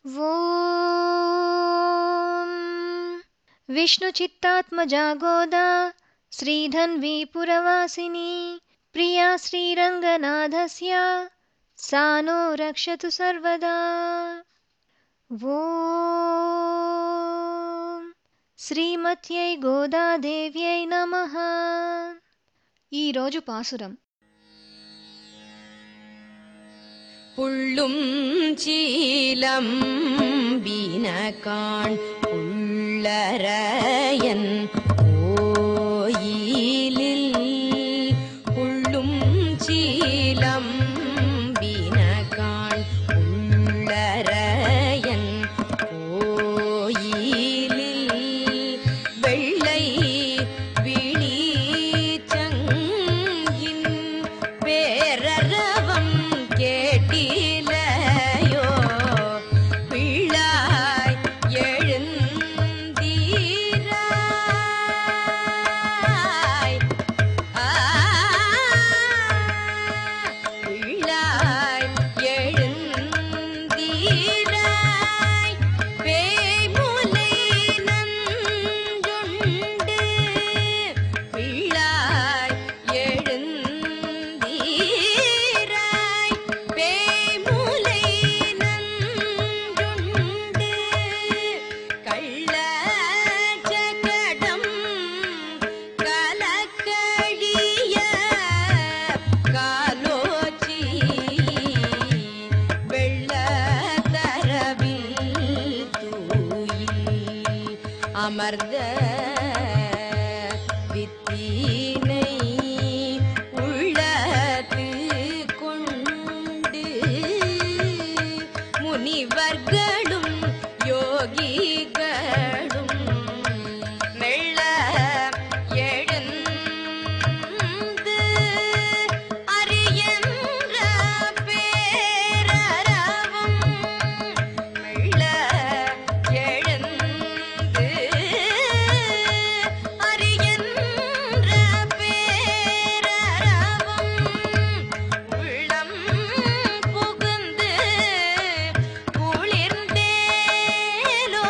ॐ विष्णुचित्तात्मजा गोदा श्रीधन्वी पुरवासिनी प्रिया श्रीरङ्गनाथस्य सा नो रक्षतु सर्वदा ॐ శ్రీమత్యై గోదాదేవ్యై నమః ఈరోజు పాసురం புள்ளும் சீலம் வீணகான் உள்ளரையன் கோயிலில் புள்ளும் சீலம் வீணகான் உள்ளரையன் கோயிலில் வெள்ளை விழிச்சங்கின் பேரரவம் கேட்டிலையோ பிள்ளாய் எழுந்தீராய் ஆ, பிள்ளாய் எழுந்தீராய் பேய்முலை நஞ்சுண்டு பிள்ளாய் எழுந்தீராய் பேய்முலை நஞ்சுண்டு கள்ள சகடம் கலக்கழிய காலோச்சி வெள்ள தரவில் தூயில் அமர்ந்த வித்தீனை உள்ளத்து கொண்டு முனிவர்களும் யோகிகளும் மெல்ல எழுந்து அரியன்ற பேரரவம் மெல்ல எழுந்து அரியன்ற பேரரவம் உள்ளம் புகுந்து குளிர்ந்தேலோ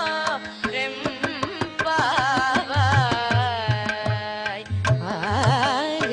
ரெம்பாவாய் ஆய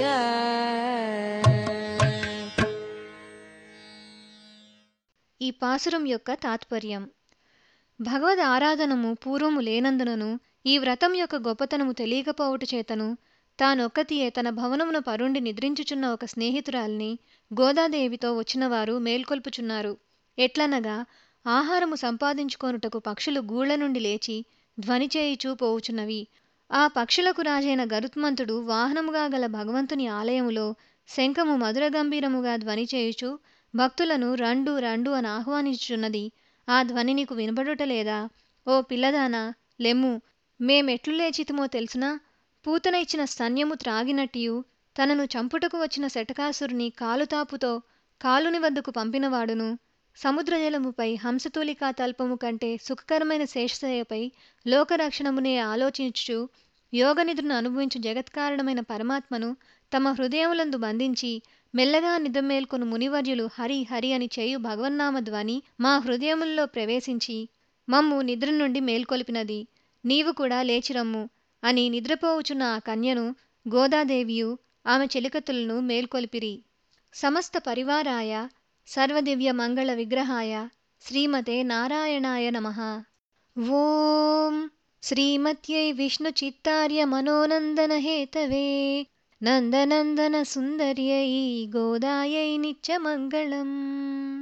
ఈ పాసురం యొక్క తాత్పర్యం భగవద్ ఆరాధనము పూర్వము లేనందునను ఈ వ్రతం యొక్క గొప్పతనము తెలియకపోవుట చేతను తానొక్కతియే తన భవనమున పరుండి నిద్రించుచున్న ఒక స్నేహితురాల్ని గోదాదేవితో వచ్చినవారు మేల్కొల్పుచున్నారు ఎట్లనగా ఆహారము సంపాదించుకొనుటకు పక్షులు గూళ్ల నుండి లేచి ధ్వని చేయుచూ పోవుచున్నవి ఆ పక్షులకు రాజైన గరుత్మంతుడు వాహనముగా గల భగవంతుని ఆలయములో శంఖము మధుర గంభీరముగా ధ్వని చేయుచు భక్తులను రండు రండు అని ఆహ్వానించుచున్నది ఆ ధ్వని నీకు వినబడుటలేదా ఓ పిల్లదానా లెమ్ము మేమెట్లు లేచితమో తెలుసునా పూతన ఇచ్చిన స్తన్యము త్రాగినట్టియు తనను చంపుటకు వచ్చిన శటకాసురుని కాలుతాపుతో కాలుని వద్దకు పంపినవాడును సముద్రజలముపై హంసతూలికా తల్పము కంటే సుఖకరమైన శేషశయపై లోకరక్షణమునే ఆలోచించుచు యోగనిద్రను అనుభవించు జగత్కారణమైన పరమాత్మను తమ హృదయములందు బంధించి మెల్లగా నిద్రమేల్కొను మునివర్యులు హరి హరి అని చేయు భగవన్నామ ధ్వని మా హృదయముల్లో ప్రవేశించి మమ్ము నిద్ర నుండి మేల్కొలిపినది నీవు కూడా లేచిరమ్ము అని నిద్రపోవుచున్న ఆ కన్యను గోదాదేవియు ఆమె చెలికతులను మేల్కొలిపిరి సమస్త పరివారాయ సర్వదివ్య మంగళ విగ్రహాయ శ్రీమతే నారాయణాయ నమః ఓం శ్రీమత్యై విష్ణుచిత్తార్య మనోనందన హేతవే నందనందన సుందర్యై గోదాయై నిత్యమంగళం